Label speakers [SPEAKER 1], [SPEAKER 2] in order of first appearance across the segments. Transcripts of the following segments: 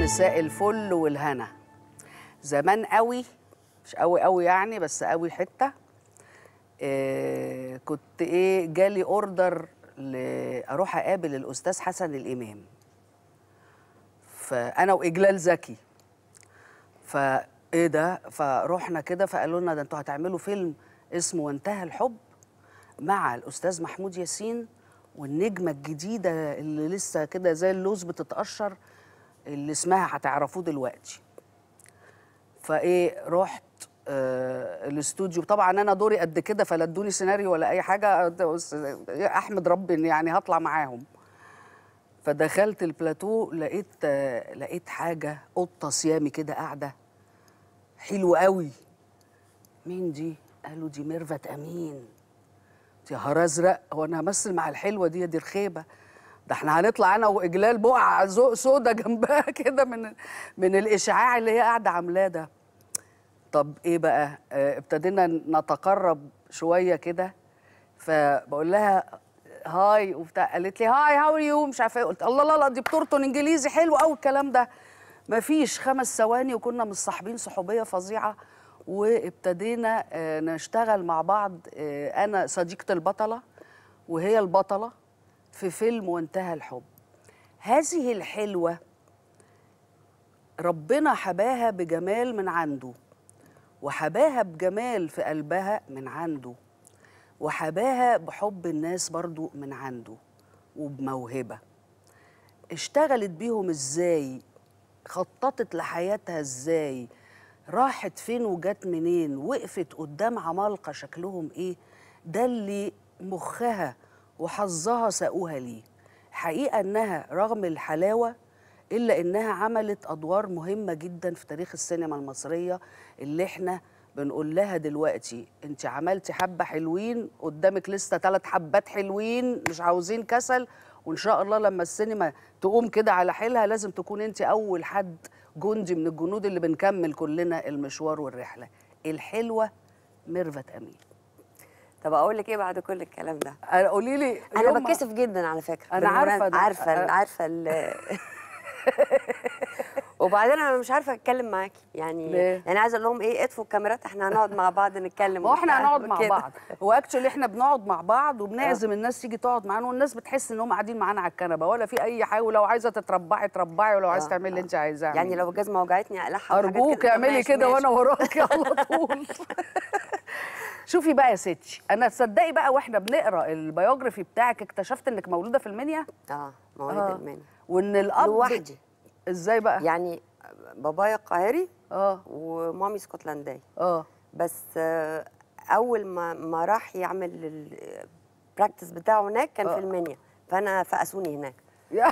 [SPEAKER 1] مساء الفل والهنا زمان قوي مش قوي قوي يعني بس قوي حته إيه كنت ايه جالي اوردر ل- اروح اقابل الاستاذ حسن الامام فانا واجلال زكي فايه ده فروحنا كده فقالوا لنا ده انتوا هتعملوا فيلم اسمه وانتهى الحب مع الاستاذ محمود ياسين والنجمه الجديده اللي لسه كده زي اللوز بتتقشر اللي اسمها هتعرفوه دلوقتي فايه رحت آه الاستوديو طبعا انا دوري قد كده فلا ادوني سيناريو ولا اي حاجه بس احمد ربي إن يعني هطلع معاهم فدخلت البلاتو لقيت آه لقيت حاجه قطه صيامي كده قاعده حلوه قوي مين دي قالوا دي ميرفت امين يا نهار ازرق هو انا همثل مع الحلوه دي دي رخيبه ده احنا هنطلع انا واجلال بقع ذوق سودا جنبها كده من من الاشعاع اللي هي قاعده عاملاه ده طب ايه بقى آه، ابتدينا نتقرب شويه كده فبقول لها هاي وبتاع قالت لي هاي هاو يو مش عارفه ايه قلت الله لا لا دي بترطن انجليزي حلو قوي الكلام ده مفيش خمس ثواني وكنا مصاحبين صحوبيه فظيعه وابتدينا آه، نشتغل مع بعض آه، انا صديقه البطله وهي البطله في فيلم وانتهى الحب هذه الحلوه ربنا حباها بجمال من عنده وحباها بجمال في قلبها من عنده وحباها بحب الناس برضو من عنده وبموهبة اشتغلت بيهم ازاي خططت لحياتها ازاي راحت فين وجت منين وقفت قدام عمالقة شكلهم ايه ده اللي مخها وحظها ساقوها ليه حقيقة انها رغم الحلاوة الا انها عملت ادوار مهمه جدا في تاريخ السينما المصريه اللي احنا بنقول لها دلوقتي انت عملتي حبه حلوين قدامك لسه ثلاث حبات حلوين مش عاوزين كسل وان شاء الله لما السينما تقوم كده على حيلها لازم تكون انت اول حد جندي من الجنود اللي بنكمل كلنا المشوار والرحله الحلوه ميرفت امين
[SPEAKER 2] طب اقول لك ايه بعد كل الكلام ده
[SPEAKER 1] أنا- قولي لي
[SPEAKER 2] انا
[SPEAKER 1] يوم ما-
[SPEAKER 2] بتكسف جدا على فكره
[SPEAKER 1] أنا عارفة
[SPEAKER 2] بالمناسبة-
[SPEAKER 1] ده.
[SPEAKER 2] عارفه
[SPEAKER 1] أ-
[SPEAKER 2] عارفه ال- وبعدين انا مش عارفه اتكلم معاكي يعني
[SPEAKER 1] ليه؟
[SPEAKER 2] يعني عايزه اقول لهم ايه اطفوا الكاميرات احنا هنقعد مع بعض نتكلم
[SPEAKER 1] ما هو احنا
[SPEAKER 2] وبتاع
[SPEAKER 1] هنقعد مع
[SPEAKER 2] وكده.
[SPEAKER 1] بعض هو اكشولي احنا بنقعد مع بعض وبنعزم الناس تيجي تقعد معانا والناس بتحس ان هم قاعدين معانا على الكنبه ولا في اي حاجه ولو عايزه تتربعي تربعي ولو عايزه
[SPEAKER 2] آه،
[SPEAKER 1] تعملي اللي
[SPEAKER 2] آه.
[SPEAKER 1] انت عايزاه
[SPEAKER 2] يعني
[SPEAKER 1] اعملي.
[SPEAKER 2] لو الجزمه وجعتني اقلعها وحاجات
[SPEAKER 1] ارجوك
[SPEAKER 2] كده، طب
[SPEAKER 1] اعملي
[SPEAKER 2] ماشي،
[SPEAKER 1] كده
[SPEAKER 2] ماشي.
[SPEAKER 1] وانا وراكي على طول شوفي بقى يا ستي انا تصدقي بقى واحنا بنقرا البيوجرافي بتاعك اكتشفت انك مولوده في المنيا
[SPEAKER 2] اه مواليد
[SPEAKER 1] آه.
[SPEAKER 2] المانيا
[SPEAKER 1] وان الاب
[SPEAKER 2] لوحدي
[SPEAKER 1] ازاي بقى
[SPEAKER 2] يعني بابايا قاهري
[SPEAKER 1] اه
[SPEAKER 2] ومامي اسكتلنديه
[SPEAKER 1] اه
[SPEAKER 2] بس آه، اول ما ما راح يعمل البراكتس بتاعه هناك كان
[SPEAKER 1] آه.
[SPEAKER 2] في المنيا فانا فقسوني هناك
[SPEAKER 1] يا-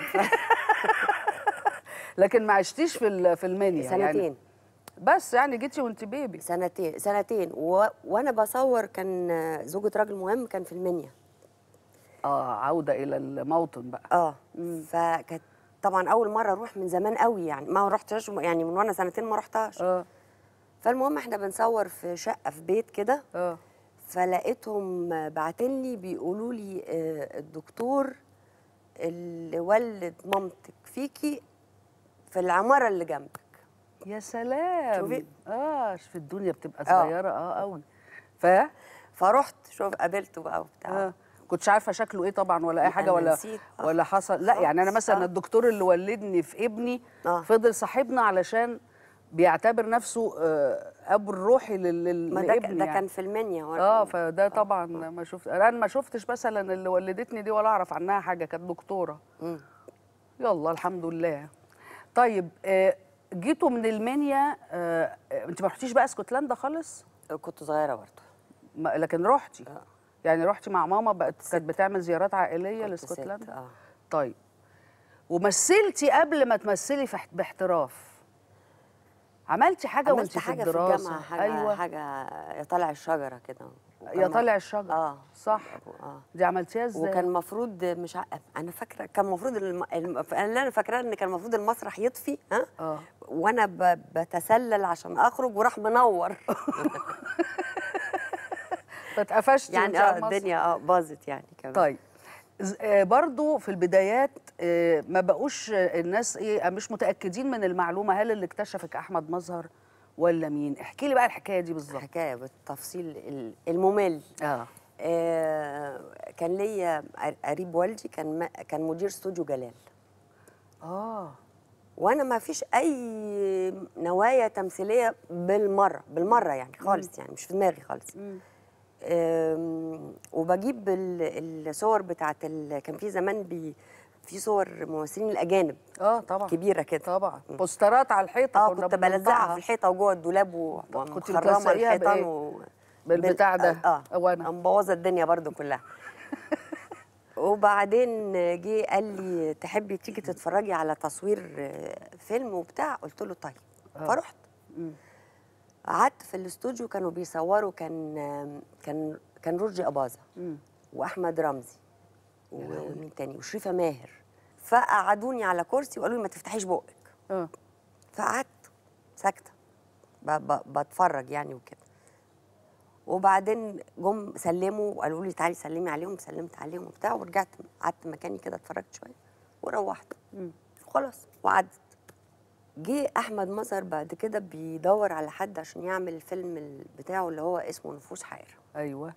[SPEAKER 1] لكن ما عشتيش في ال- في المنيا يعني
[SPEAKER 2] سنتين
[SPEAKER 1] بس يعني جيتي وانت بيبي
[SPEAKER 2] سنتين سنتين و... وانا بصور كان آه، زوجة راجل مهم كان في المنيا
[SPEAKER 1] اه عوده الى الموطن بقى
[SPEAKER 2] اه فكانت طبعا اول مره اروح من زمان قوي يعني ما رحتهاش يعني من وانا سنتين ما رحتهاش
[SPEAKER 1] اه
[SPEAKER 2] فالمهم احنا بنصور في شقه في بيت كده
[SPEAKER 1] اه
[SPEAKER 2] فلقيتهم باعتين لي بيقولوا لي آه، الدكتور اللي ولد مامتك فيكي في العماره اللي جنبك
[SPEAKER 1] يا سلام
[SPEAKER 2] شوفي.
[SPEAKER 1] اه في الدنيا بتبقى
[SPEAKER 2] آه.
[SPEAKER 1] صغيره اه قوي ف
[SPEAKER 2] فرحت شوف قابلته بقى وبتاع
[SPEAKER 1] اه كنتش عارفه شكله ايه طبعا ولا اي حاجه
[SPEAKER 2] أنا
[SPEAKER 1] ولا
[SPEAKER 2] نسيت. آه.
[SPEAKER 1] ولا حصل لا يعني انا مثلا
[SPEAKER 2] آه.
[SPEAKER 1] الدكتور اللي ولدني في ابني
[SPEAKER 2] آه.
[SPEAKER 1] فضل صاحبنا علشان بيعتبر نفسه آه ابو الروحي لل- لل-
[SPEAKER 2] ما ده,
[SPEAKER 1] لابني
[SPEAKER 2] ده
[SPEAKER 1] يعني.
[SPEAKER 2] كان في المنيا وأنا-
[SPEAKER 1] اه فده طبعا ما شفت انا ما شفتش مثلا اللي ولدتني دي ولا اعرف عنها حاجه كانت دكتوره
[SPEAKER 2] مم.
[SPEAKER 1] يلا الحمد لله طيب آه جيتوا من المنيا آه آه، انت ما رحتيش بقى اسكتلندا خالص
[SPEAKER 2] كنت صغيره برضه
[SPEAKER 1] ما لكن رحتي
[SPEAKER 2] آه.
[SPEAKER 1] يعني رحتي مع ماما بقت
[SPEAKER 2] كنت
[SPEAKER 1] كانت
[SPEAKER 2] ست.
[SPEAKER 1] بتعمل زيارات عائليه
[SPEAKER 2] كنت ست،
[SPEAKER 1] لاسكتلندا
[SPEAKER 2] اه
[SPEAKER 1] طيب ومثلتي قبل ما تمثلي في احت- باحتراف عملتي حاجه وانت
[SPEAKER 2] عملت
[SPEAKER 1] في
[SPEAKER 2] حاجه في
[SPEAKER 1] الدراسه
[SPEAKER 2] الجامعه حاجه
[SPEAKER 1] ايوه
[SPEAKER 2] حاجه يطلع الشجره كده
[SPEAKER 1] يا
[SPEAKER 2] وكان
[SPEAKER 1] طالع الشجر
[SPEAKER 2] اه
[SPEAKER 1] صح
[SPEAKER 2] اه
[SPEAKER 1] دي عملتيها ازاي
[SPEAKER 2] وكان المفروض مش ع... انا فاكره كان المفروض الم... الم... انا اللي انا فاكراه ان كان المفروض المسرح يطفي ها
[SPEAKER 1] اه
[SPEAKER 2] وانا ب... بتسلل عشان اخرج وراح منور
[SPEAKER 1] فاتقفشتي
[SPEAKER 2] يعني
[SPEAKER 1] وانت على
[SPEAKER 2] اه
[SPEAKER 1] المسرح.
[SPEAKER 2] الدنيا اه باظت يعني كمان
[SPEAKER 1] طيب ز- آه، برضو في البدايات آه، ما بقوش آه، الناس ايه آه، مش متاكدين من المعلومه هل اللي اكتشفك احمد مظهر ولا مين احكي لي بقى الحكايه دي بالظبط
[SPEAKER 2] حكايه بالتفصيل ال- الممل
[SPEAKER 1] اه
[SPEAKER 2] آه كان ليا قر- قريب والدي كان ما- كان مدير استوديو جلال
[SPEAKER 1] اه
[SPEAKER 2] وانا ما فيش اي نوايا تمثيليه بالمره بالمره يعني خالص يعني مش في دماغي خالص أم، وبجيب ال- الصور بتاعت ال... كان في زمان بي في صور ممثلين الاجانب
[SPEAKER 1] اه طبعا
[SPEAKER 2] كبيره كده
[SPEAKER 1] طبعا بوسترات على الحيطه
[SPEAKER 2] اه
[SPEAKER 1] كنا
[SPEAKER 2] كنت بلزقها
[SPEAKER 1] بنطبعها.
[SPEAKER 2] في الحيطه وجوه الدولاب و-
[SPEAKER 1] كنت
[SPEAKER 2] ومخرمه
[SPEAKER 1] بتلزقيها
[SPEAKER 2] الحيطان
[SPEAKER 1] بإيه؟
[SPEAKER 2] و...
[SPEAKER 1] بالبتاع ده
[SPEAKER 2] اه
[SPEAKER 1] وأنا؟
[SPEAKER 2] مبوظه الدنيا برضو كلها وبعدين جه قال لي تحبي تيجي تتفرجي على تصوير آه، فيلم وبتاع قلت له طيب فرحت قعدت في الاستوديو كانوا بيصوروا كان آم، كان كان رشدي اباظه واحمد رمزي ومين تاني وشريفه ماهر فقعدوني على كرسي وقالوا لي ما تفتحيش بقك
[SPEAKER 1] اه
[SPEAKER 2] فقعدت ساكته ب- ب- بتفرج يعني وكده وبعدين جم سلموا وقالوا لي تعالي سلمي عليهم سلمت عليهم وبتاع ورجعت قعدت مكاني كده اتفرجت شويه وروحت خلاص وعدت جه احمد مظهر بعد كده بيدور على حد عشان يعمل الفيلم ال- بتاعه اللي هو اسمه نفوس حائره
[SPEAKER 1] ايوه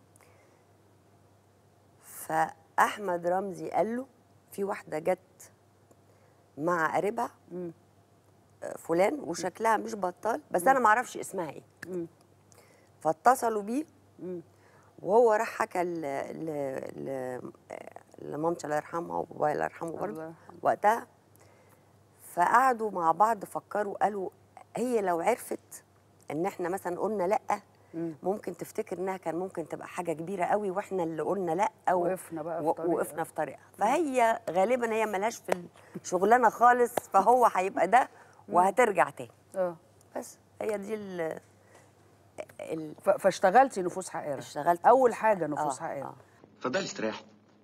[SPEAKER 2] فاحمد رمزي قال له في واحده جت مع قريبها آه، فلان وشكلها مش بطال بس انا ما اعرفش اسمها ايه فاتصلوا بيه وهو راح حكى ل ل ل لمامتي الله يرحمها وبابايا الله يرحمه
[SPEAKER 1] الله
[SPEAKER 2] برضه
[SPEAKER 1] يرحمه.
[SPEAKER 2] وقتها فقعدوا مع بعض فكروا قالوا هي لو عرفت ان احنا مثلا قلنا لا ممكن تفتكر انها كان ممكن تبقى حاجه كبيره قوي واحنا اللي قلنا لا أو
[SPEAKER 1] وقفنا بقى في
[SPEAKER 2] و-
[SPEAKER 1] طريقها.
[SPEAKER 2] وقفنا في طريقها فهي غالبا هي ملهاش في الشغلانه خالص فهو هيبقى ده وهترجع تاني
[SPEAKER 1] اه
[SPEAKER 2] بس هي دي ال ال-
[SPEAKER 1] ف- فاشتغلتي نفوس حائره
[SPEAKER 2] اشتغلت
[SPEAKER 1] اول
[SPEAKER 2] نفوس
[SPEAKER 1] حاجه
[SPEAKER 2] حائرة.
[SPEAKER 1] نفوس
[SPEAKER 2] آه،
[SPEAKER 1] حائره
[SPEAKER 2] آه.
[SPEAKER 3] اتفضلي استريحي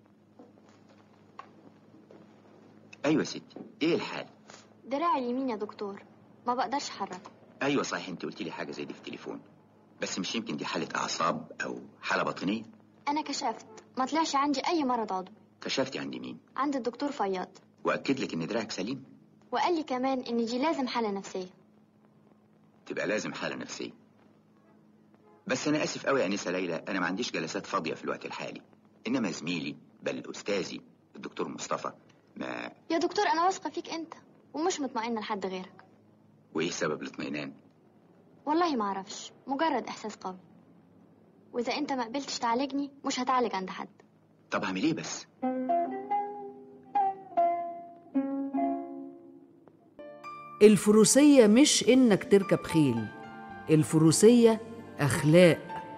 [SPEAKER 3] ايوه يا ستي ايه الحال
[SPEAKER 4] دراعي اليمين يا دكتور ما بقدرش احركه
[SPEAKER 3] ايوه صحيح انت قلت لي حاجه زي دي في التليفون بس مش يمكن دي حاله اعصاب او حاله باطنيه
[SPEAKER 4] انا كشفت ما طلعش عندي اي مرض عضوي
[SPEAKER 3] كشفتي عند مين
[SPEAKER 4] عند الدكتور فياض
[SPEAKER 3] واكد لك ان دراعك سليم
[SPEAKER 4] وقال لي كمان ان دي لازم حاله نفسيه
[SPEAKER 3] تبقى لازم حاله نفسيه بس انا اسف قوي يا انسه ليلى انا ما عنديش جلسات فاضيه في الوقت الحالي انما زميلي بل استاذي الدكتور مصطفى ما
[SPEAKER 4] يا دكتور انا واثقه فيك انت ومش مطمئنه لحد غيرك
[SPEAKER 3] وايه سبب الاطمئنان
[SPEAKER 4] والله ما اعرفش مجرد احساس قوي واذا انت ما قبلتش تعالجني مش هتعالج عند حد
[SPEAKER 3] طب اعمل ايه بس
[SPEAKER 5] الفروسية مش إنك تركب خيل الفروسية أخلاق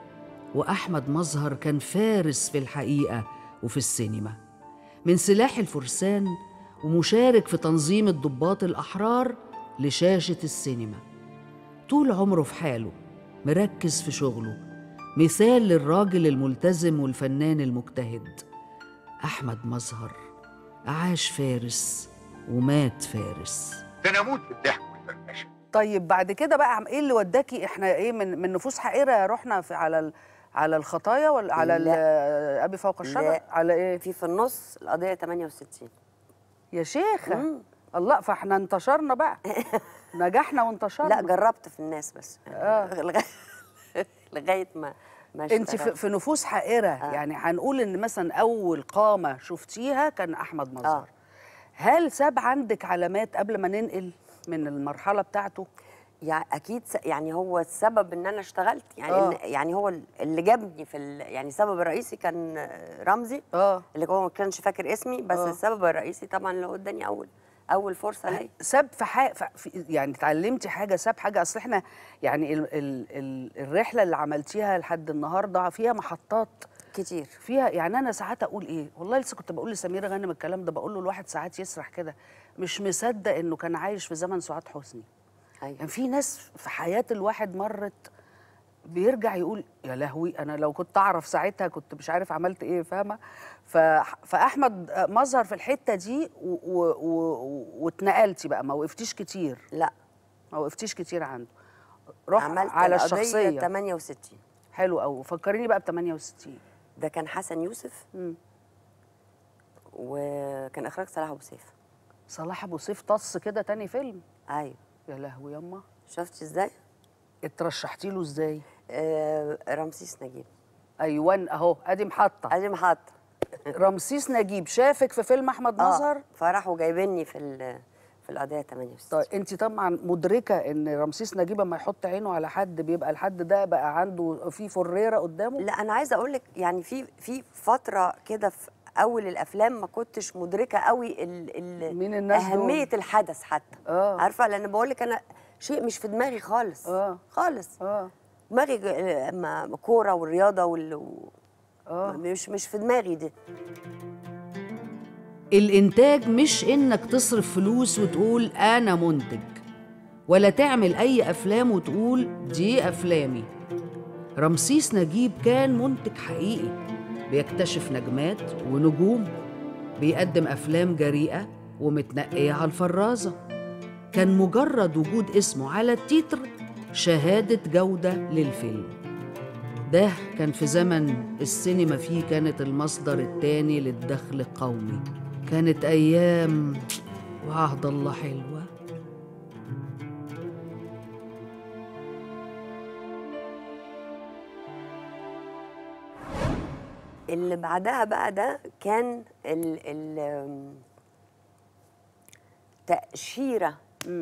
[SPEAKER 5] وأحمد مظهر كان فارس في الحقيقة وفي السينما من سلاح الفرسان ومشارك في تنظيم الضباط الأحرار لشاشة السينما طول عمره في حاله مركز في شغله مثال للراجل الملتزم والفنان المجتهد أحمد مظهر عاش فارس ومات فارس
[SPEAKER 6] ده انا اموت بالضحك والفرفشه
[SPEAKER 1] طيب بعد كده بقى عم- ايه اللي وداكي احنا ايه من من نفوس حائره رحنا في على ال على الخطايا ولا على ال-
[SPEAKER 2] لا.
[SPEAKER 1] ابي فوق الشجر
[SPEAKER 2] لا.
[SPEAKER 1] على ايه
[SPEAKER 2] في في النص القضيه 68
[SPEAKER 1] يا شيخه الله فاحنا انتشرنا بقى نجحنا وانتشرنا
[SPEAKER 2] لا جربت في الناس بس لغايه لغايه ما ما
[SPEAKER 1] انت في,
[SPEAKER 2] اشتغلت.
[SPEAKER 1] في نفوس حائره
[SPEAKER 2] آه.
[SPEAKER 1] يعني هنقول ان مثلا اول قامه شفتيها كان احمد مظهر
[SPEAKER 2] آه.
[SPEAKER 1] هل ساب عندك علامات قبل ما ننقل من المرحله بتاعته
[SPEAKER 2] يعني اكيد س... يعني هو السبب ان انا اشتغلت يعني
[SPEAKER 1] آه.
[SPEAKER 2] إن يعني هو اللي جابني في ال... يعني السبب الرئيسي كان رمزي
[SPEAKER 1] اه
[SPEAKER 2] اللي هو ما كانش فاكر اسمي بس
[SPEAKER 1] آه.
[SPEAKER 2] السبب الرئيسي طبعا اللي هو اداني اول اول فرصه ليا
[SPEAKER 1] ساب في حاجه يعني اتعلمتي حاجه ساب حاجه اصل احنا يعني ال ال ال الرحله اللي عملتيها لحد النهارده فيها محطات
[SPEAKER 2] كتير
[SPEAKER 1] فيها يعني انا ساعات اقول ايه والله لسه كنت بقول لسمير غانم الكلام ده بقول له الواحد ساعات يسرح كده مش مصدق انه كان عايش في زمن سعاد حسني
[SPEAKER 2] ايوه
[SPEAKER 1] يعني في ناس في حياه الواحد مرت بيرجع يقول يا لهوي انا لو كنت اعرف ساعتها كنت مش عارف عملت ايه فاهمه ف... فاحمد مظهر في الحته دي و... و... و... واتنقلتي بقى ما وقفتيش كتير
[SPEAKER 2] لا
[SPEAKER 1] ما وقفتيش كتير عنده روح
[SPEAKER 2] عملت
[SPEAKER 1] على
[SPEAKER 2] القضية
[SPEAKER 1] الشخصيه
[SPEAKER 2] 68
[SPEAKER 1] حلو قوي فكريني بقى ب 68
[SPEAKER 2] ده كان حسن يوسف
[SPEAKER 1] مم.
[SPEAKER 2] وكان اخراج صلاح ابو سيف
[SPEAKER 1] صلاح ابو سيف طص كده تاني فيلم
[SPEAKER 2] ايوه
[SPEAKER 1] يا لهوي يما
[SPEAKER 2] شفت ازاي
[SPEAKER 1] اترشحتي له ازاي
[SPEAKER 2] آه رمسيس نجيب
[SPEAKER 1] ايوان اهو ادي محطه
[SPEAKER 2] ادي محطه
[SPEAKER 1] رمسيس نجيب شافك في فيلم احمد مظهر
[SPEAKER 2] فراحوا جايبيني في ال- في القضيه 68
[SPEAKER 1] طيب انت طبعا مدركه ان رمسيس نجيب اما يحط عينه على حد بيبقى الحد ده بقى عنده في فريره قدامه
[SPEAKER 2] لا انا عايزه اقول لك يعني في في فتره كده في اول الافلام ما كنتش مدركه قوي ال ال
[SPEAKER 1] مين الناس دول؟
[SPEAKER 2] اهميه الحدث حتى
[SPEAKER 1] آه.
[SPEAKER 2] عارفه لان بقول لك انا شيء مش في دماغي خالص
[SPEAKER 1] آه.
[SPEAKER 2] خالص
[SPEAKER 1] اه
[SPEAKER 2] دماغي ج- ما- كوره والرياضه وال و-
[SPEAKER 1] اه
[SPEAKER 2] مش مش في دماغي دي
[SPEAKER 5] الإنتاج مش إنك تصرف فلوس وتقول أنا منتج ولا تعمل أي أفلام وتقول دي أفلامي رمسيس نجيب كان منتج حقيقي بيكتشف نجمات ونجوم بيقدم أفلام جريئة ومتنقية على الفرازة كان مجرد وجود اسمه على التيتر شهادة جودة للفيلم ده كان في زمن السينما فيه كانت المصدر التاني للدخل القومي كانت أيام وعهد الله حلوة
[SPEAKER 2] اللي بعدها بقى ده كان ال ال تأشيرة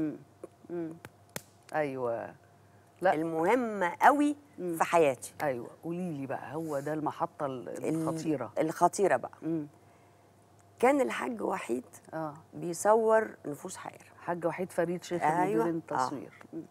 [SPEAKER 1] ايوه لا
[SPEAKER 2] المهمة قوي في حياتي
[SPEAKER 1] ايوه قولي لي بقى هو ده المحطه ال- الخطيره
[SPEAKER 2] الخطيرة بقى
[SPEAKER 1] مم.
[SPEAKER 2] كان الحاج وحيد
[SPEAKER 1] اه
[SPEAKER 2] بيصور نفوس حائرة
[SPEAKER 1] حاج وحيد فريد شيخ
[SPEAKER 2] أيوة.
[SPEAKER 1] أيوة.
[SPEAKER 2] آه.
[SPEAKER 1] التصوير مم.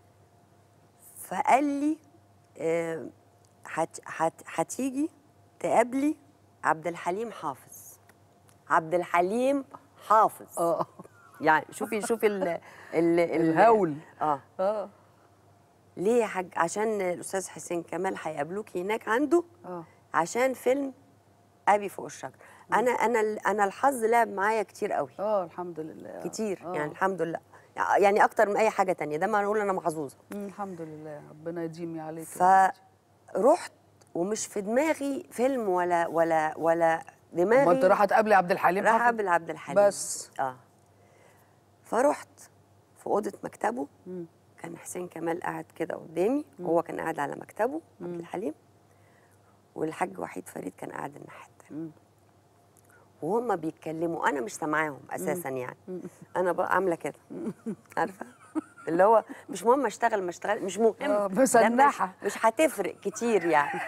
[SPEAKER 2] فقال لي آه، هت- هت- هتيجي تقابلي عبد الحليم حافظ عبد الحليم حافظ
[SPEAKER 1] اه
[SPEAKER 2] يعني شوفي شوفي ال ال ال-
[SPEAKER 1] الهول.
[SPEAKER 2] اه
[SPEAKER 1] اه
[SPEAKER 2] ليه يا حاج عشان الاستاذ حسين كمال هيقابلوك هناك عنده
[SPEAKER 1] اه
[SPEAKER 2] عشان فيلم ابي فوق الشجره انا انا انا الحظ لعب معايا كتير قوي
[SPEAKER 1] اه الحمد لله آه.
[SPEAKER 2] كتير
[SPEAKER 1] آه.
[SPEAKER 2] يعني الحمد لله يعني اكتر من اي حاجه تانية ده ما نقول انا محظوظه
[SPEAKER 1] مم، الحمد لله ربنا يديمي عليك
[SPEAKER 2] فرحت ومش في دماغي فيلم ولا ولا ولا دماغي
[SPEAKER 1] ما انت رايحه تقابلي عبد الحليم
[SPEAKER 2] راح
[SPEAKER 1] حافظ؟
[SPEAKER 2] اقابل عبد الحليم
[SPEAKER 1] بس
[SPEAKER 2] اه فرحت في اوضه مكتبه كان حسين كمال قاعد كده قدامي وهو كان قاعد على مكتبه عبد الحليم والحاج وحيد فريد كان قاعد الناحيه التانيه وهما بيتكلموا انا مش سامعاهم اساسا يعني انا بقى عامله كده عارفه اللي هو مش مهم اشتغل ما اشتغل مش مهم
[SPEAKER 1] آه،
[SPEAKER 2] ده مش-
[SPEAKER 1] مسنحة.
[SPEAKER 2] مش هتفرق كتير يعني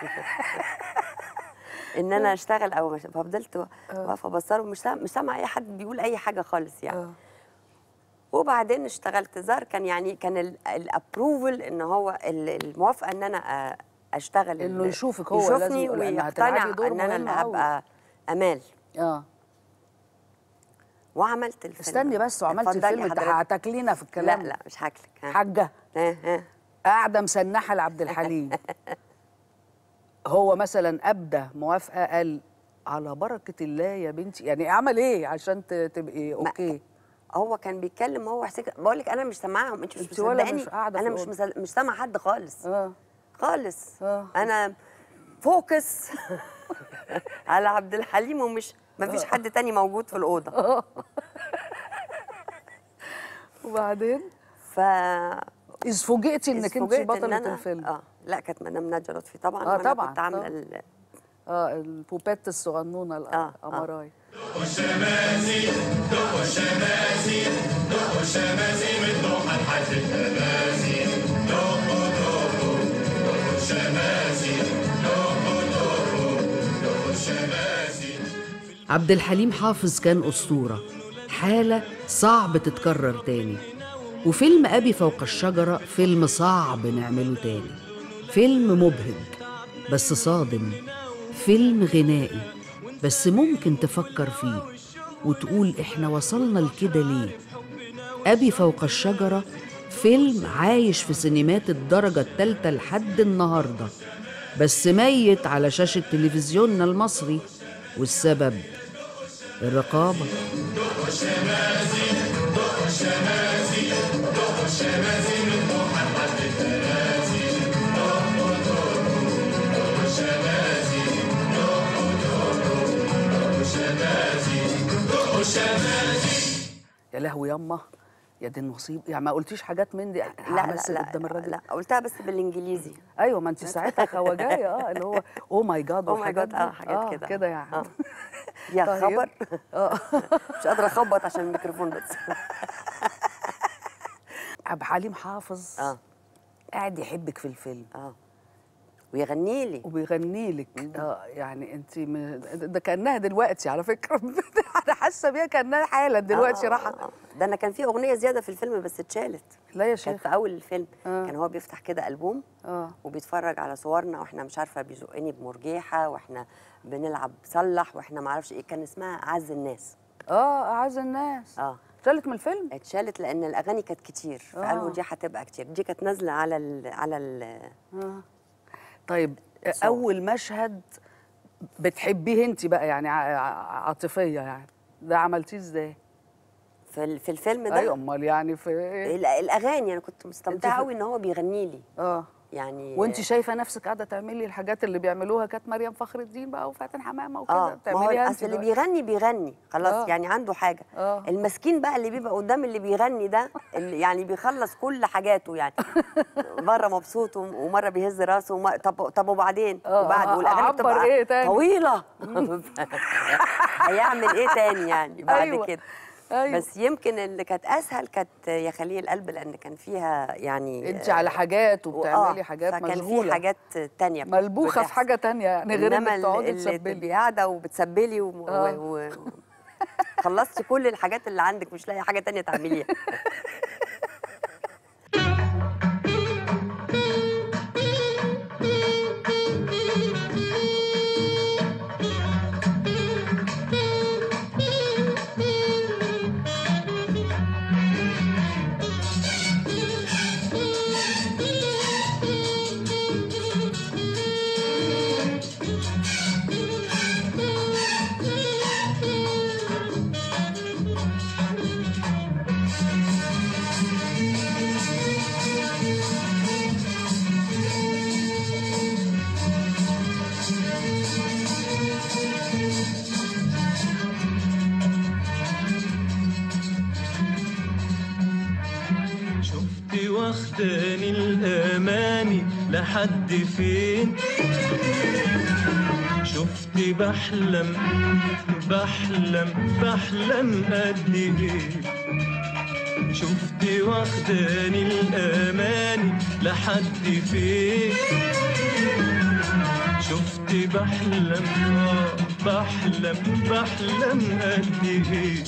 [SPEAKER 2] ان انا اشتغل او مش ففضلت واقفه بصره مش سامع مش سامع اي حد بيقول اي حاجه خالص يعني
[SPEAKER 1] آه.
[SPEAKER 2] وبعدين اشتغلت زار كان يعني كان الابروفل ان هو ال- الموافقه ان انا أ- اشتغل
[SPEAKER 1] إنه
[SPEAKER 2] ال-
[SPEAKER 1] يشوفك هو
[SPEAKER 2] يشوفني
[SPEAKER 1] لازم يقول لأن
[SPEAKER 2] ويقتنع
[SPEAKER 1] هتلعبي دور
[SPEAKER 2] ان انا
[SPEAKER 1] مهم
[SPEAKER 2] اللي
[SPEAKER 1] أوي.
[SPEAKER 2] هبقى امال
[SPEAKER 1] اه
[SPEAKER 2] وعملت الفيلم
[SPEAKER 1] استني بس وعملتي
[SPEAKER 2] اتفضلي
[SPEAKER 1] الفيلم انت
[SPEAKER 2] حضرتك.
[SPEAKER 1] هتاكلينا في
[SPEAKER 2] لا
[SPEAKER 1] الكلام
[SPEAKER 2] لا مش هاكلك ها.
[SPEAKER 1] حاجه
[SPEAKER 2] ها ها
[SPEAKER 1] قاعده مسنحه لعبد الحليم هو مثلا ابدى موافقه قال على بركه الله يا بنتي يعني عمل ايه عشان ت- تبقي اوكي
[SPEAKER 2] هو كان بيتكلم هو حسين بقول لك انا مش سامعاهم انت مش
[SPEAKER 1] انت ولا
[SPEAKER 2] مصدقاني
[SPEAKER 1] مش قاعدة في
[SPEAKER 2] انا مش
[SPEAKER 1] الأوضة.
[SPEAKER 2] مسل... مش سامعه حد خالص
[SPEAKER 1] اه
[SPEAKER 2] خالص
[SPEAKER 1] آه.
[SPEAKER 2] انا فوكس على عبد الحليم ومش ما فيش حد تاني موجود في الاوضه
[SPEAKER 1] وبعدين
[SPEAKER 2] ف
[SPEAKER 1] اذ فوجئتي انك انت
[SPEAKER 2] اتفوجئت إن
[SPEAKER 1] بطله
[SPEAKER 2] أنا-
[SPEAKER 1] الفيلم
[SPEAKER 2] اه لا كانت مدام ناديه لطفي طبعا
[SPEAKER 1] آه،
[SPEAKER 2] وأنا
[SPEAKER 1] طبعاً،
[SPEAKER 2] كنت عامله
[SPEAKER 1] طبعاً.
[SPEAKER 2] ال-
[SPEAKER 1] اه البوبات الصغنونه
[SPEAKER 2] آه، آه.
[SPEAKER 1] القمراي
[SPEAKER 5] عبد الحليم حافظ كان أسطورة حالة صعب تتكرر تاني وفيلم أبي فوق الشجرة فيلم صعب نعمله تاني فيلم مبهج بس صادم فيلم غنائي بس ممكن تفكر فيه وتقول إحنا وصلنا لكده ليه أبي فوق الشجرة فيلم عايش في سينمات الدرجة التالتة لحد النهاردة بس ميت على شاشة تلفزيوننا المصري والسبب الرقابة
[SPEAKER 1] يا لهوي يما يا دي النصيب يعني ما قلتيش حاجات من دي
[SPEAKER 2] لا لا
[SPEAKER 1] همثل
[SPEAKER 2] لا
[SPEAKER 1] قدام الراجل
[SPEAKER 2] لا قلتها بس بالانجليزي
[SPEAKER 1] ايوه ما انت ساعتها خواجايه اه اللي هو او ماي جاد
[SPEAKER 2] Oh my God، اه حاجات كده.
[SPEAKER 1] كده يعني
[SPEAKER 2] آه. يا
[SPEAKER 1] طيب.
[SPEAKER 2] خبر
[SPEAKER 1] اه
[SPEAKER 2] مش قادره اخبط عشان الميكروفون بس
[SPEAKER 1] عبد الحليم حافظ
[SPEAKER 2] اه
[SPEAKER 1] قاعد يحبك في الفيلم
[SPEAKER 2] اه ويغني لي
[SPEAKER 1] وبيغني لك اه يعني انت م... ده كانها دلوقتي على فكره انا حاسه بيها كانها حالا دلوقتي
[SPEAKER 2] آه،
[SPEAKER 1] راحه
[SPEAKER 2] آه، آه. ده انا كان في اغنيه زياده في الفيلم بس اتشالت
[SPEAKER 1] لا يا
[SPEAKER 2] كانت
[SPEAKER 1] شيخ
[SPEAKER 2] في اول الفيلم
[SPEAKER 1] آه.
[SPEAKER 2] كان هو بيفتح كده البوم
[SPEAKER 1] اه
[SPEAKER 2] وبيتفرج على صورنا واحنا مش عارفه بيزقني بمرجيحه واحنا بنلعب صلح واحنا ما اعرفش ايه كان اسمها اعز الناس
[SPEAKER 1] اه اعز الناس
[SPEAKER 2] اه
[SPEAKER 1] شالت من الفيلم
[SPEAKER 2] اتشالت لان الاغاني كانت كتير فقالوا
[SPEAKER 1] آه.
[SPEAKER 2] دي هتبقى كتير دي كانت نازله على ال على ال
[SPEAKER 1] اه طيب
[SPEAKER 2] صور.
[SPEAKER 1] اول مشهد بتحبيه انت بقى يعني ع- ع- عاطفيه يعني ده عملتيه ازاي
[SPEAKER 2] في ال- في الفيلم ده
[SPEAKER 1] ايوه امال يعني في
[SPEAKER 2] ال- الاغاني انا كنت مستمتعه
[SPEAKER 1] في-
[SPEAKER 2] قوي ان هو بيغني لي
[SPEAKER 1] اه
[SPEAKER 2] يعني
[SPEAKER 1] وانت شايفه نفسك قاعده تعملي الحاجات اللي بيعملوها كانت مريم فخر الدين بقى وفاتن حمامه وكده
[SPEAKER 2] اه ما هو
[SPEAKER 1] بتعمليها انت
[SPEAKER 2] اصل اللي
[SPEAKER 1] دلوقتي.
[SPEAKER 2] بيغني بيغني خلاص
[SPEAKER 1] آه.
[SPEAKER 2] يعني عنده حاجه
[SPEAKER 1] آه.
[SPEAKER 2] المسكين بقى اللي بيبقى قدام اللي بيغني ده اللي يعني بيخلص كل حاجاته يعني مره مبسوط وم- ومره بيهز راسه وم... طب طب وبعدين
[SPEAKER 1] آه،
[SPEAKER 2] وبعد
[SPEAKER 1] آه،
[SPEAKER 2] والاغاني
[SPEAKER 1] أعبر
[SPEAKER 2] بتبقى
[SPEAKER 1] إيه تاني؟
[SPEAKER 2] طويله هيعمل ايه تاني يعني بعد
[SPEAKER 1] أيوة.
[SPEAKER 2] كده
[SPEAKER 1] أيوة.
[SPEAKER 2] بس يمكن اللي كانت اسهل كانت يا خليل القلب لان كان فيها يعني
[SPEAKER 1] انت على حاجات وبتعملي
[SPEAKER 2] آه،
[SPEAKER 1] حاجات
[SPEAKER 2] فكان
[SPEAKER 1] مشغوله
[SPEAKER 2] في حاجات تانية بت-
[SPEAKER 1] ملبوخه في
[SPEAKER 2] بتحصل.
[SPEAKER 1] حاجه تانية يعني غير
[SPEAKER 2] انما
[SPEAKER 1] انك تقعدي
[SPEAKER 2] اللي
[SPEAKER 1] تسبلي
[SPEAKER 2] تبقي قاعده وبتسبلي و...
[SPEAKER 1] آه.
[SPEAKER 2] و... و... خلصتي كل الحاجات اللي عندك مش لاقي حاجه تانية تعمليها
[SPEAKER 7] شفت واخداني الاماني لحد فين شفت بحلم بحلم بحلم قد ايه شفت واخداني الاماني لحد فين شفت بحلم آه، بحلم بحلم قد ايه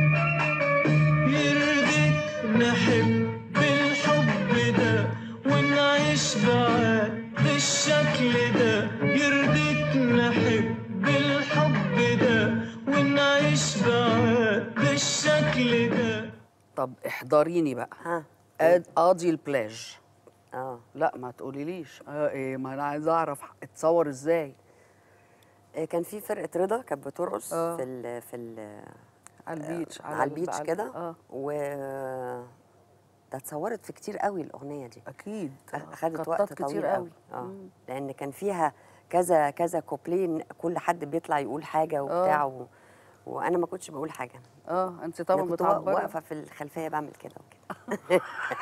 [SPEAKER 7] يرضيك نحب بالحب ده ونعيش بعاد بالشكل ده يرضيك نحب بالحب ده ونعيش بعاد بالشكل ده
[SPEAKER 1] طب احضريني بقى
[SPEAKER 2] ها
[SPEAKER 1] آد- قاضي البلاج
[SPEAKER 2] اه
[SPEAKER 1] لا ما تقوليليش اه ايه ما انا عايزه اعرف اتصور ازاي
[SPEAKER 2] آه، كان في فرقه رضا كانت بترقص
[SPEAKER 1] آه.
[SPEAKER 2] في ال في ال
[SPEAKER 1] على البيتش
[SPEAKER 2] على البيتش
[SPEAKER 1] على-
[SPEAKER 2] كده
[SPEAKER 1] اه
[SPEAKER 2] و ده اتصورت في كتير قوي الاغنيه دي
[SPEAKER 1] اكيد آه،
[SPEAKER 2] اخذت
[SPEAKER 1] قطات
[SPEAKER 2] وقت طويل قوي اه
[SPEAKER 1] مم.
[SPEAKER 2] لان كان فيها كذا كذا كوبلين كل حد بيطلع يقول حاجه وبتاع و... وانا ما كنتش بقول حاجه
[SPEAKER 1] اه انت
[SPEAKER 2] انا
[SPEAKER 1] طبعا
[SPEAKER 2] كنت وا-
[SPEAKER 1] بتعبري
[SPEAKER 2] واقفه في الخلفيه بعمل كده وكده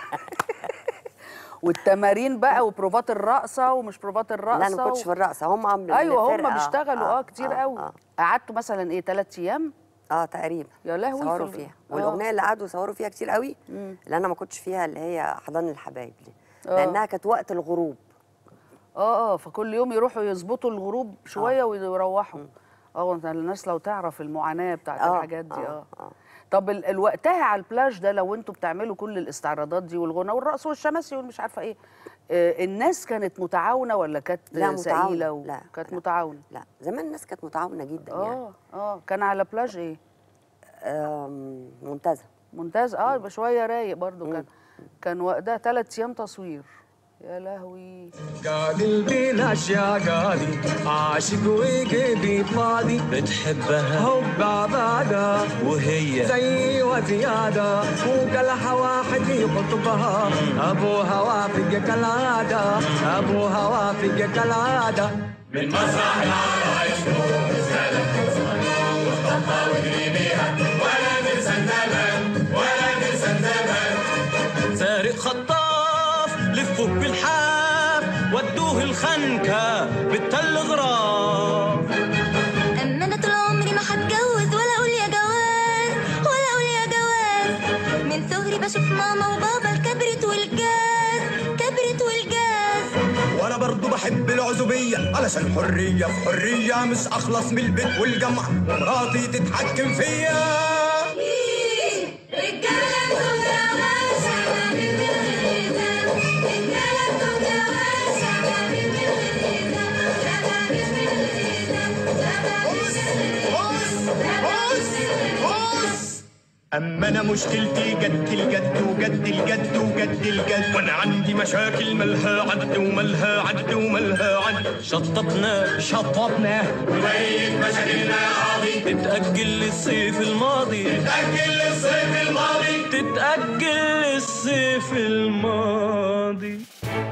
[SPEAKER 1] والتمارين بقى وبروفات الرقصه ومش بروفات الرقصه
[SPEAKER 2] لا انا ما كنتش
[SPEAKER 1] و...
[SPEAKER 2] في الرقصه هم عملوا
[SPEAKER 1] ايوه هم
[SPEAKER 2] الفرقة.
[SPEAKER 1] بيشتغلوا اه, كتير قوي
[SPEAKER 2] اه,
[SPEAKER 1] قعدتوا مثلا ايه ثلاث ايام
[SPEAKER 2] آه تقريبا
[SPEAKER 1] يا لهوي في
[SPEAKER 2] صوروا
[SPEAKER 1] ال-
[SPEAKER 2] فيها
[SPEAKER 1] آه.
[SPEAKER 2] والاغنيه اللي قعدوا يصوروا فيها كتير قوي
[SPEAKER 1] مم.
[SPEAKER 2] اللي انا ما كنتش فيها اللي هي حضان الحبايب دي
[SPEAKER 1] آه.
[SPEAKER 2] لانها كانت وقت الغروب
[SPEAKER 1] اه اه فكل يوم يروحوا يظبطوا الغروب شويه ويروحوا اه انت الناس لو تعرف المعاناه بتاعت
[SPEAKER 2] آه،
[SPEAKER 1] الحاجات دي
[SPEAKER 2] آه،
[SPEAKER 1] اه,
[SPEAKER 2] آه.
[SPEAKER 1] طب ال- الوقتها على البلاج ده لو انتوا بتعملوا كل الاستعراضات دي والغنى والرقص والشماسي والمش عارفه ايه آه الناس كانت متعاونه ولا كانت
[SPEAKER 2] لا متعاونة.
[SPEAKER 1] سئيله
[SPEAKER 2] لا،
[SPEAKER 1] كانت
[SPEAKER 2] لا.
[SPEAKER 1] متعاونه
[SPEAKER 2] لا زمان الناس كانت متعاونه جدا يعني
[SPEAKER 1] اه اه كان على بلاج ايه
[SPEAKER 2] آم، منتزه
[SPEAKER 1] ممتاز اه يبقى شويه رايق برضو كان كان وقتها ثلاث ايام تصوير يا لهوي
[SPEAKER 7] قاعد بلاش يا قاضي عاشق وقلبي فاضي بتحبها حب عبادة وهي زي وزيادة وقلها واحد يخطبها أبوها وافق كالعادة أبوها وافق كالعادة من مسرح العرايس رسالة وطنطا واجري بيها علشان حرية في حرية مش أخلص من البيت والجامعة ومراتي تتحكم فيا اما انا مشكلتي جد الجد وجد الجد وجد الجد وانا عندي مشاكل ملها عد وملها عد وملها عد شطبنا شطبنا وبقيت مشاكلنا يا قاضي تتأجل للصيف الماضي تتأجل للصيف الماضي تتأجل للصيف الماضي